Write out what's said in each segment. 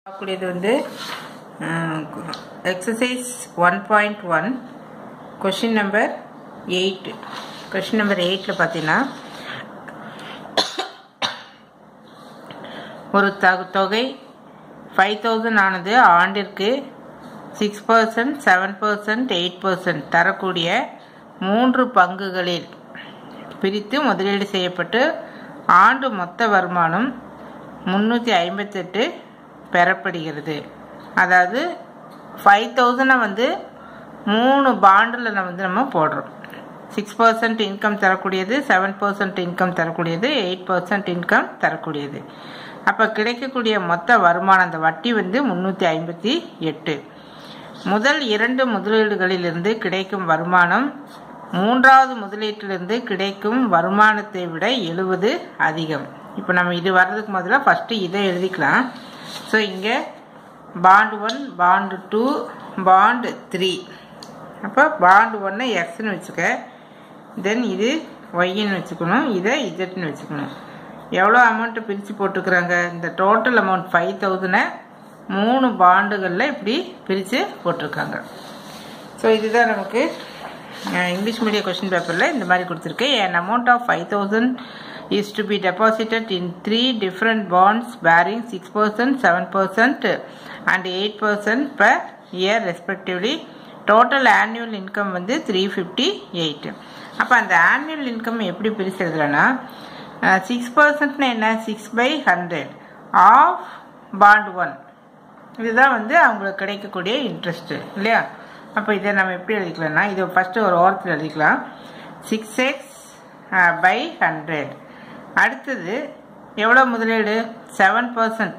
பார்க்கக்கூடியது வந்து exercise one point one question number eight question number எயிட்டில் பார்த்தீங்கன்னா ஒரு தகு தொகை ஃபைவ் தௌசண்ட் ஆனது ஆண்டிற்கு six percent seven percent eight percent தரக்கூடிய மூன்று பங்குகளில் பிரித்து முதலீடு செய்யப்பட்டு ஆண்டு மொத்த வருமானம் முந்நூற்றி ஐம்பத்தெட்டு பெறப்படுகிறது அதாவது ஃபைவ் தௌசண்டை வந்து மூணு பாண்டில் நம்ம வந்து நம்ம போடுறோம் சிக்ஸ் பர்சன்ட் இன்கம் தரக்கூடியது செவன் பர்சன்ட் இன்கம் தரக்கூடியது எயிட் பர்சன்ட் இன்கம் தரக்கூடியது அப்போ கிடைக்கக்கூடிய மொத்த வருமானம் அந்த வட்டி வந்து முந்நூற்றி ஐம்பத்தி எட்டு முதல் இரண்டு முதலீடுகளிலிருந்து கிடைக்கும் வருமானம் மூன்றாவது முதலீட்டிலிருந்து கிடைக்கும் வருமானத்தை விட எழுபது அதிகம் இப்போ நம்ம இது வர்றதுக்கு முதல்ல ஃபஸ்ட்டு இதை எழுதிக்கலாம் ஸோ இங்கே bond one bond two bond three அப்போ பாண்டு ஒன்னை எக்ஸ்னு வச்சுக்க தென் இது ஒய்ன்னு வச்சுக்கணும் இதை இஜட்னு வச்சுக்கணும் எவ்வளோ அமௌண்ட்டை பிரித்து போட்டுக்கிறாங்க இந்த டோட்டல் அமௌண்ட் ஃபைவ் தௌசண்டை மூணு பாண்டுகளில் இப்படி பிரித்து போட்டிருக்காங்க ஸோ இதுதான் நமக்கு இங்கிலீஷ் மீடியம் கொஷின் பேப்பரில் இந்த மாதிரி கொடுத்துருக்கு an amount of five thousand is to be deposited in three different bonds bearing 6%, 7% and 8% per year respectively. Total annual income வந்து த்ரீ ஃபிஃப்டி எயிட் அப்போ அந்த ஆனுவல் இன்கம் எப்படி பிரித்து எழுதுறேன்னா சிக்ஸ் பர்சன்ட்னா என்ன six by hundred of bond one இதுதான் வந்து அவங்களுக்கு கிடைக்கக்கூடிய இன்ட்ரெஸ்ட்டு இல்லையா அப்போ இதை நம்ம எப்படி எழுதிக்கலாம்னா இது ஃபஸ்ட்டு ஒரு ஓரத்தில் எழுதிக்கலாம் சிக்ஸ் எக்ஸ் பை ஹண்ட்ரட் அடுத்தது எவ்வளோ முதலீடு செவன் பர்சன்ட்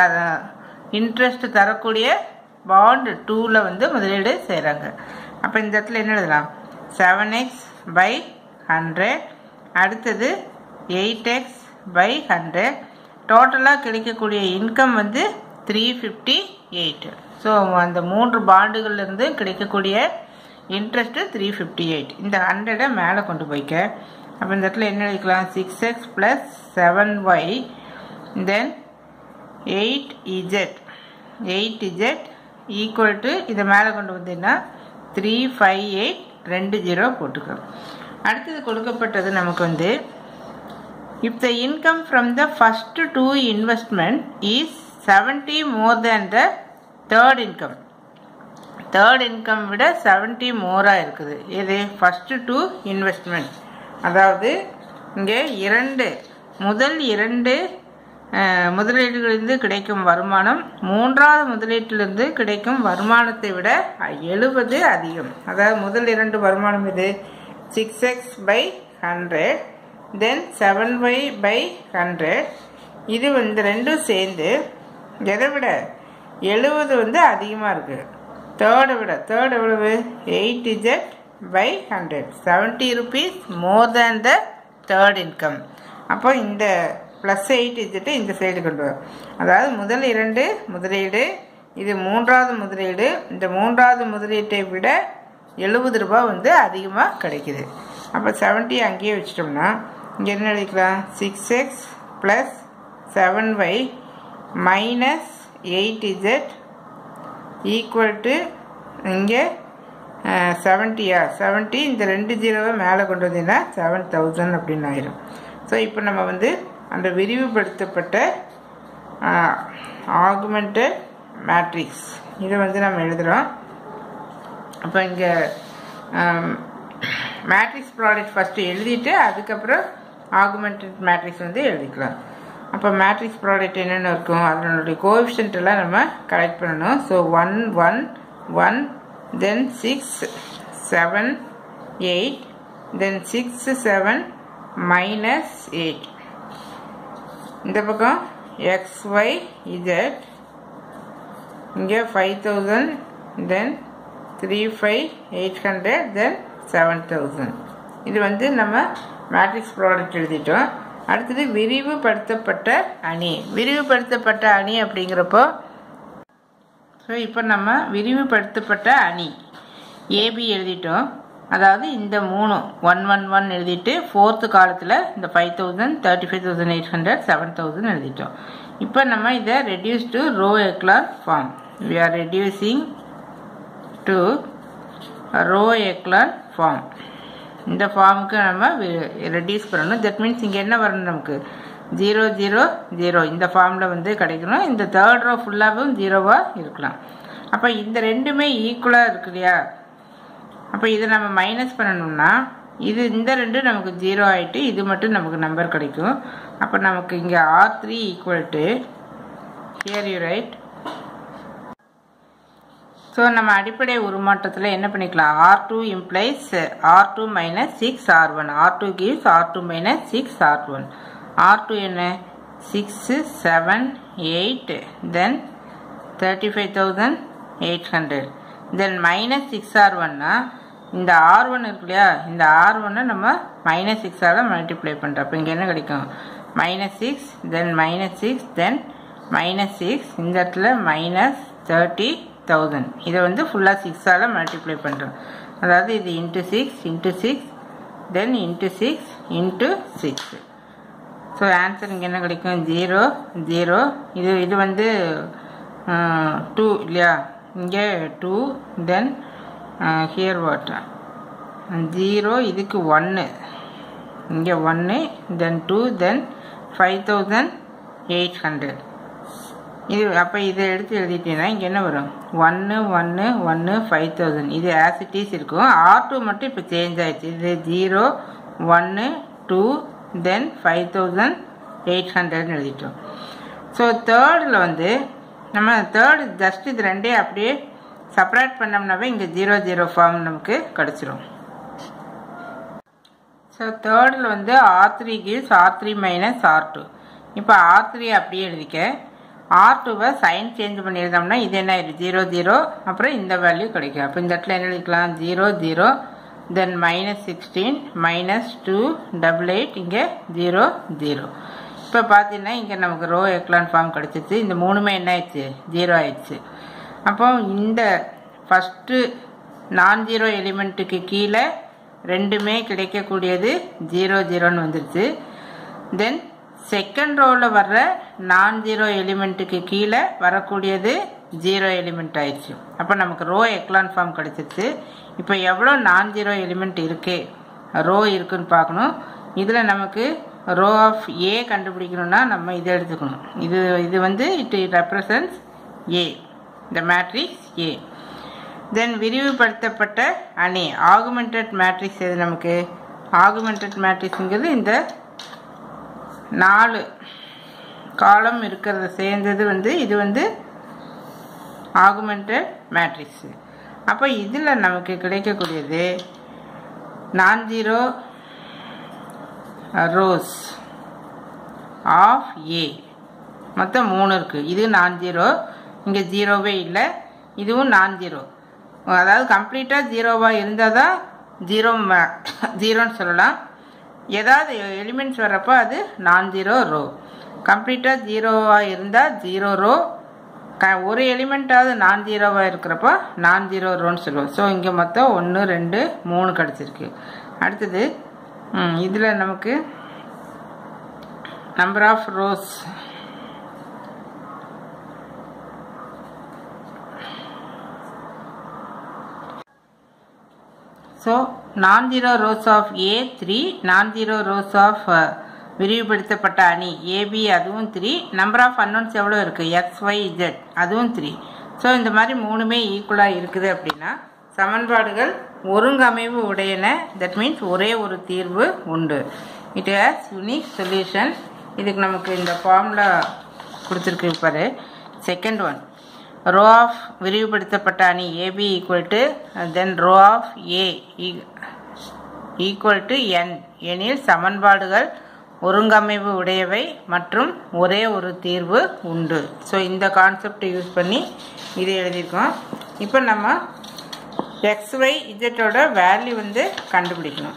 இன்ட்ரெஸ்ட் தரக்கூடிய பாண்டு டூவில் வந்து முதலீடு செய்கிறாங்க அப்போ இந்த இடத்துல என்ன எழுதலாம் செவன் எக்ஸ் பை ஹண்ட்ரட் அடுத்தது எயிட் எக்ஸ் பை ஹண்ட்ரட் டோட்டலாக கிடைக்கக்கூடிய இன்கம் வந்து த்ரீ ஃபிஃப்டி எயிட் ஸோ அந்த மூன்று பாண்டுகள்லேருந்து கிடைக்கக்கூடிய இன்ட்ரெஸ்ட்டு த்ரீ ஃபிஃப்டி எயிட் இந்த ஹண்ட்ரடை மேலே கொண்டு போய்க்க அப்போ இந்த இடத்துல என்ன எழுதிக்கலாம் six x plus seven y then eight z eight z equal to இதை மேலே கொண்டு வந்தீங்கன்னா த்ரீ ஃபைவ் எயிட் ரெண்டு ஜீரோ போட்டுக்கலாம் அடுத்தது கொடுக்கப்பட்டது நமக்கு வந்து if the income from the first two investment is seventy more than the third income third income விட செவன்ட்டி மோராக இருக்குது இது ஃபஸ்ட்டு டூ இன்வெஸ்ட்மெண்ட் அதாவது இங்கே இரண்டு முதல் இரண்டு முதலீடுகளிலிருந்து கிடைக்கும் வருமானம் மூன்றாவது முதலீட்டிலிருந்து கிடைக்கும் வருமானத்தை விட எழுபது அதிகம் அதாவது முதல் இரண்டு வருமானம் இது six x by hundred then seven y by hundred இது வந்து ரெண்டும் சேர்ந்து எதை விட எழுபது வந்து அதிகமாக இருக்குது தேர்டை விட தேர்ட் எவ்வளவு eight z by hundred seventy rupees more than the third income அப்போ இந்த ப்ளஸ் எயிட் இஜெட்டு இந்த சைடு கொண்டு வரும் அதாவது முதல் இரண்டு முதலீடு இது மூன்றாவது முதலீடு இந்த மூன்றாவது முதலீட்டை விட எழுபது ரூபாய் வந்து அதிகமாக கிடைக்குது அப்போ செவன்ட்டி அங்கேயே வச்சிட்டோம்னா இங்கே என்ன எழுதிக்கலாம் six x plus seven y minus eight z equal to இங்கே செவன்ட்டியா செவன்ட்டி இந்த ரெண்டு ஜீரோவை மேலே கொண்டு வந்தீங்கன்னா செவன் தௌசண்ட் அப்படின்னு ஆயிரும் ஸோ இப்போ நம்ம வந்து அந்த விரிவுபடுத்தப்பட்ட ஆகுமெண்டட் மேட்ரிக்ஸ் இதை வந்து நம்ம எழுதுகிறோம் அப்போ இங்கே மேட்ரிக்ஸ் ப்ராடக்ட் ஃபஸ்ட்டு எழுதிட்டு அதுக்கப்புறம் ஆகுமெண்டட் மேட்ரிக்ஸ் வந்து எழுதிக்கலாம் அப்போ மேட்ரிக்ஸ் ப்ராடக்ட் என்னென்ன இருக்கும் அதனுடைய கோஎஃபிஷியன்ட் எல்லாம் நம்ம கலெக்ட் பண்ணணும் so one one one then six seven eight then six seven minus eight இந்த பக்கம் எக்ஸ் ஒய் இஜட் இங்கே five thousand then three five eight hundred then seven thousand இது வந்து நம்ம மேட்ரிக்ஸ் ப்ராடக்ட் எழுதிட்டோம் அடுத்தது விரிவுபடுத்தப்பட்ட அணி விரிவுபடுத்தப்பட்ட அணி அப்படிங்கிறப்போ ஸோ இப்போ நம்ம விரிவுபடுத்தப்பட்ட அணி ஏபி எழுதிட்டோம் அதாவது இந்த மூணு ஒன் ஒன் ஒன் எழுதிட்டு ஃபோர்த்து காலத்தில் இந்த five thousand thirty five thousand eight hundred seven thousand எழுதிட்டோம் இப்போ நம்ம இதை reduce to row echelon form we are reducing to row echelon form இந்த ஃபார்முக்கு நம்ம ரெடியூஸ் பண்ணணும் தட் மீன்ஸ் இங்கே என்ன வரணும் நமக்கு ஜீரோ ஜீரோ ஜீரோ இந்த ஃபார்மில் வந்து கிடைக்கணும் இந்த தேர்ட் ரோ ஃபுல்லாகவும் ஜீரோவாக இருக்கலாம் அப்போ இந்த ரெண்டுமே ஈக்குவலாக இருக்கு இல்லையா அப்போ இதை நம்ம மைனஸ் பண்ணணும்னா இது இந்த ரெண்டு நமக்கு ஜீரோ ஆகிட்டு இது மட்டும் நமக்கு நம்பர் கிடைக்கும் அப்போ நமக்கு இங்கே R three equal to here you right so நம்ம அடிப்படை உருமாற்றத்தில் என்ன பண்ணிக்கலாம் R two implies R two minus six R one R two gives R two minus six R one R two என்ன six seven eight then thirty five thousand eight hundred then minus six R ஒன்னா இந்த R one இருக்கு இல்லையா இந்த R ஒன்னை நம்ம minus சிக்ஸால் multiply பண்ணுறோம் அப்போ இங்கே என்ன கிடைக்கும் minus six then minus six then minus six இந்த இடத்துல மைனஸ் தேர்ட்டி தௌசண்ட் இதை வந்து ஃபுல்லாக சிக்ஸால் மல்டிப்ளை பண்ணுறோம் அதாவது இது into six into six then into six into six so answer இங்கே என்ன கிடைக்கும் ஜீரோ ஜீரோ இது இது வந்து டூ இல்லையா இங்கே two then here what zero இதுக்கு ஒன்று இங்கே ஒன்று then two then five thousand eight hundred இது அப்போ இதை எடுத்து எழுதிட்டீங்கன்னா இங்கே என்ன வரும் ஒன்று ஒன்று ஒன்று ஃபைவ் தௌசண்ட் இது ஆசிட்டிஸ் இருக்கும் ஆர் டூ மட்டும் இப்போ சேஞ்ச் ஆயிடுச்சு இது ஜீரோ ஒன்று two then five thousand eight ஹண்ட்ரட்னு எழுதிட்டோம் ஸோ தேர்டில் வந்து நம்ம தேர்டு ஜஸ்ட் இது ரெண்டே அப்படியே செப்பரேட் பண்ணோம்னாவே இங்கே ஜீரோ ஜீரோ ஃபார்ம் நமக்கு கிடச்சிரும் ஸோ தேர்டில் வந்து R three gives R three minus R two இப்போ ஆர் த்ரீ அப்படியே எழுதிக்க ஆர் டூவை சைன் சேஞ்ச் பண்ணியிருந்தோம்னா இது என்ன ஆயிடும் ஜீரோ ஜீரோ அப்புறம் இந்த வேல்யூ கிடைக்கும் அப்போ இந்த இடத்துல என்ன எழுதிக்கலாம் zero zero then minus sixteen minus two double eight இங்கே ஜீரோ ஜீரோ இப்போ பார்த்தீங்கன்னா இங்கே நமக்கு ரோ எக்லான் ஃபார்ம் கிடச்சிச்சு இந்த மூணுமே என்ன ஆயிடுச்சு ஜீரோ ஆயிடுச்சு அப்போ இந்த ஃபஸ்ட்டு நான் ஜீரோ எலிமெண்ட்டுக்கு கீழே ரெண்டுமே கிடைக்கக்கூடியது ஜீரோ ஜீரோன்னு வந்துருச்சு தென் செகண்ட் ரோவில் வர்ற நான் ஜீரோ எலிமெண்ட்டுக்கு கீழே வரக்கூடியது ஜீரோ எலிமெண்ட் ஆயிடுச்சு அப்போ நமக்கு ரோ எக்லான் ஃபார்ம் கிடச்சிருச்சு இப்போ எவ்வளோ நான் ஜீரோ எலிமெண்ட் இருக்கு ரோ இருக்குன்னு பார்க்கணும் இதில் நமக்கு ரோ ஆஃப் ஏ கண்டுபிடிக்கணும்னா நம்ம இதை எடுத்துக்கணும் இது இது வந்து இட் ரெப்ரசன்ஸ் ஏ இந்த மேட்ரிக்ஸ் ஏ தென் விரிவுபடுத்தப்பட்ட அணி ஆகுமெண்டட் மேட்ரிக்ஸ் எது நமக்கு ஆகுமெண்டட் மேட்ரிக்ஸுங்கிறது இந்த நாலு காலம் இருக்கிறத சேர்ந்தது வந்து இது வந்து ஆகுமெண்டட் மேட்ரிக்ஸ் அப்போ இதில் நமக்கு கிடைக்கக்கூடியது நான் ஜீரோ ரோஸ் ஆஃப் ஏ மொத்தம் மூணு இருக்குது இது நான் ஜீரோ இங்கே ஜீரோவே இல்லை இதுவும் நான் ஜீரோ அதாவது கம்ப்ளீட்டாக ஜீரோவாக இருந்தால் தான் ஜீரோ ஜீரோன்னு சொல்லலாம் ஏதாவது எலிமெண்ட்ஸ் வர்றப்போ அது நான் ஜீரோ ரோ கம்ப்ளீட்டாக ஜீரோவாக இருந்தால் ஜீரோ ரோ க ஒரு எலிமெண்ட்டாவது நான் ஜீரோவாக இருக்கிறப்போ நான் ஜீரோ ரோன்னு சொல்லுவோம் ஸோ இங்கே மொத்தம் ஒன்று ரெண்டு மூணு கிடச்சிருக்கு அடுத்தது இதில் நமக்கு number of rows so non zero rows of A three non zero rows of விரிவுபடுத்தப்பட்ட அணி ஏபி அதுவும் த்ரீ நம்பர் ஆஃப் அன்னோன்ஸ் எவ்வளோ இருக்குது எக்ஸ் ஒய் இஜெட் அதுவும் த்ரீ ஸோ இந்த மாதிரி மூணுமே ஈக்குவலாக இருக்குது அப்படின்னா சமன்பாடுகள் ஒருங்கமைவு உடையன தட் மீன்ஸ் ஒரே ஒரு தீர்வு உண்டு இட் ஹேஸ் யுனிக் சொல்யூஷன் இதுக்கு நமக்கு இந்த ஃபார்முலா கொடுத்துருக்கு பாரு செகண்ட் ஒன் ரோ ஆஃப் விரிவுபடுத்தப்பட்ட அணி AB equal to then row of A equal to N எனில் சமன்பாடுகள் ஒருங்கமைவு உடையவை மற்றும் ஒரே ஒரு தீர்வு உண்டு ஸோ இந்த கான்செப்டை யூஸ் பண்ணி இது எழுதியிருக்கோம் இப்போ நம்ம எக்ஸ் ஒய் இஜெட்டோட வேல்யூ வந்து கண்டுபிடிக்கணும்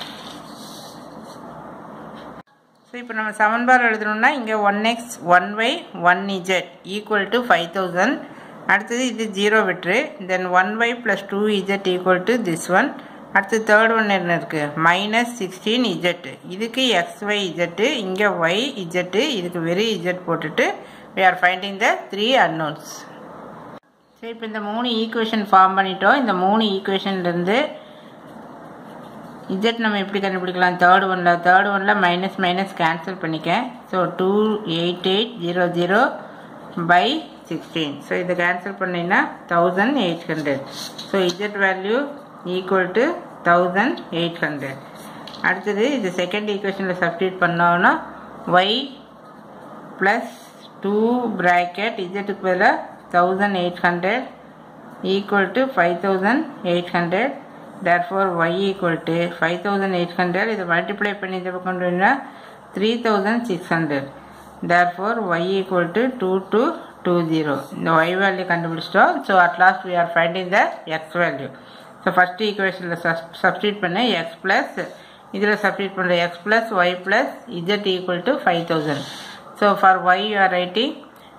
ஸோ இப்போ நம்ம சமன்பாடு எழுதணும்னா இங்கே one x one y one z equal to five thousand அடுத்தது இது ஜீரோ விட்டுரு then one y plus two z equal to this one அடுத்து தேர்ட் ஒன் என்ன இருக்குது மைனஸ் சிக்ஸ்டீன் இஜெட்டு இதுக்கு எக்ஸ் ஒய் இஜெட்டு இங்கே ஒய் இஜெட்டு இதுக்கு வெறும் இஜெட் போட்டுட்டு we are finding the three unknowns சரி இப்போ இந்த மூணு ஈக்குவேஷன் ஃபார்ம் பண்ணிட்டோம் இந்த மூணு ஈக்குவேஷன்லேருந்து இஜெட் நம்ம எப்படி கண்டுபிடிக்கலாம் தேர்ட் ஒனில் தேர்ட் ஒனில் மைனஸ் மைனஸ் கேன்சல் பண்ணிக்கேன் so two eight eight zero zero by sixteen so இதை கேன்சல் பண்ணிங்கன்னா thousand eight hundred so z value equal to thousand eight hundred அடுத்தது இது செகண்ட் ஈக்குவேஷனில் சப்ஸ்டியூட் பண்ணோன்னா ஒய் ப்ளஸ் டூ ப்ராக்கெட் இஜெட்டுக்கு பதிலாக thousand eight hundred equal to five thousand eight hundred therefore y equal to 5800 இதை multiply பண்ணி இந்த பக்கம் கொண்டு வந்தா 3600 therefore y equal to 2220 இந்த y value கண்டுபிடிச்சிட்டோம் so at last we are finding the x value so first equation substitute பண்ண x plus இதில் substitute பண்ண x plus y plus z equal to 5000 so for y you are writing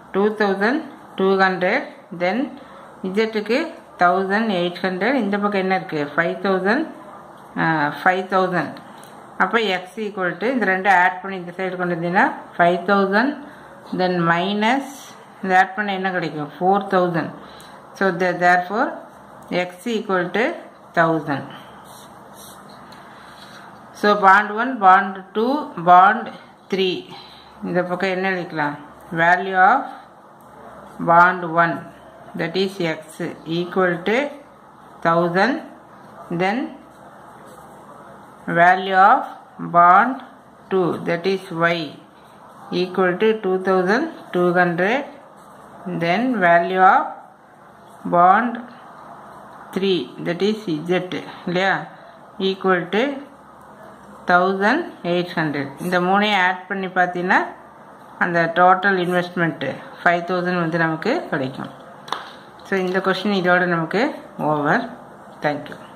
2200 then z க்கு thousand eight hundred இந்த பக்கம் என்ன இருக்குது five thousand five thousand அப்போ x equal to இந்த ரெண்டு ஆட் பண்ணி இந்த சைடு கொண்டு வந்தீங்கன்னா ஃபைவ் தௌசண்ட் தென் மைனஸ் இந்த ஆட் பண்ண என்ன கிடைக்கும் four thousand so therefore x equal to thousand so bond one bond two bond three இந்த பக்கம் என்ன எழுதிக்கலாம் value of bond one that is x equal to 1000 then value of bond 2 that is y equal to 2200 then value of bond 3 that is z இல்லையா equal to 1800 இந்த மூணையும் add பண்ணி பார்த்தீங்கன்னா அந்த டோட்டல் இன்வெஸ்ட்மெண்ட்டு ஃபைவ் தௌசண்ட் வந்து நமக்கு கிடைக்கும் so இந்த கொஷின் இதோட நமக்கு ஓவர் தேங்க்யூ